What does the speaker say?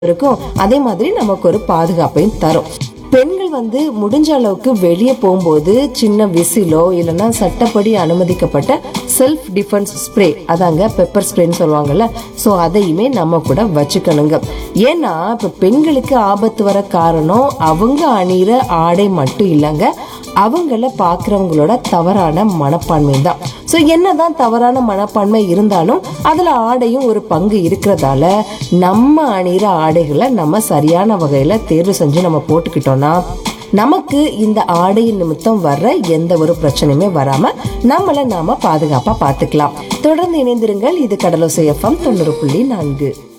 இருக்கும் அதே மாதிரி நமக்கு ஒரு பாதுகாப்பையும் தரும் பெண்கள் வந்து முடிஞ்ச அளவுக்கு வெளியே போகும்போது சின்ன விசிலோ இல்லைன்னா சட்டப்படி அனுமதிக்கப்பட்ட செல்ஃப் டிஃபென்ஸ் ஸ்ப்ரே அதாங்க பெப்பர் ஸ்ப்ரேன்னு சொல்லுவாங்கல்ல ஸோ அதையுமே நம்ம கூட வச்சுக்கணுங்க ஏன்னா இப்போ பெண்களுக்கு ஆபத்து வர காரணம் அவங்க அணிகிற ஆடை மட்டும் இல்லைங்க அவங்கள பார்க்குறவங்களோட தவறான மனப்பான்மை தான் ஸோ என்னதான் தவறான மனப்பான்மை இருந்தாலும் அதில் ஆடையும் ஒரு பங்கு இருக்கிறதால நம்ம அணிகிற ஆடைகளை நம்ம சரியான வகையில் தேர்வு செஞ்சு நம்ம போட்டுக்கிட்டோம்னா நமக்கு இந்த ஆடையின் நிமித்தம் வர்ற எந்த ஒரு பிரச்சனையுமே வராம நம்மளை நாம பாதுகாப்பா பார்த்துக்கலாம் தொடர்ந்து இணைந்திருங்கள் இது கடலோசை எஃப்எம் தொண்ணூறு புள்ளி நான்கு